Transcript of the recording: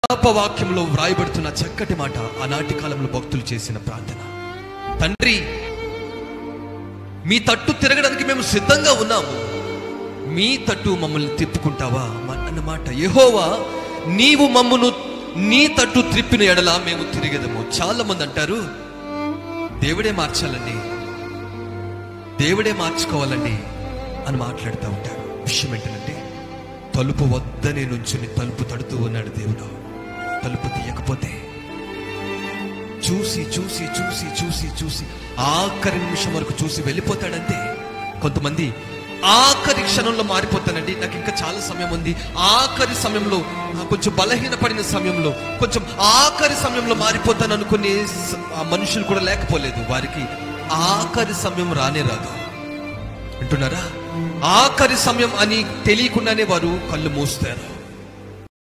విలాపవాక్యంలో వ్రాయబడుతున్న చక్కటి మాట ఆనాటి కాలంలో భక్తులు చేసిన ప్రార్థన తండ్రి మీ తట్టు తిరగడానికి మేము సిద్ధంగా ఉన్నాము మీ తట్టు మమ్మల్ని తిప్పుకుంటావా మ- అన్నమాట యెహోవా నీవు మమ్మను నీ తట్టు త్రిప్పిన ఎడల మేము తిరిగేదము చాలా మంది అంటారు దేవుడే మార్చాలండి దేవుడే మార్చుకోవాలండి అని మాట్లాడుతూ ఉంటారు విషయం ఏంటంటే తలుపు వద్దనే నుంచుని తలుపు తడుతూ ఉన్నాడు దేవుడు తలుపు తీయకపోతే చూసి చూసి చూసి చూసి చూసి ఆఖరి నిమిషం వరకు చూసి వెళ్ళిపోతాడంతే కొంతమంది ఆఖరి క్షణంలో మారిపోతానండి నాకు ఇంకా చాలా సమయం ఉంది ఆఖరి సమయంలో ఆ, కొంచెం బలహీనపడిన సమయంలో కొంచెం ఆఖరి సమయంలో మారిపోతాను అనుకునే స- ఆ మనుషులు కూడా లేకపోలేదు వారికి ఆఖరి సమయం రానే రాదు అంటున్నారా ఆఖరి సమయం అని తెలియకుండానే వారు కళ్ళు మూస్తారు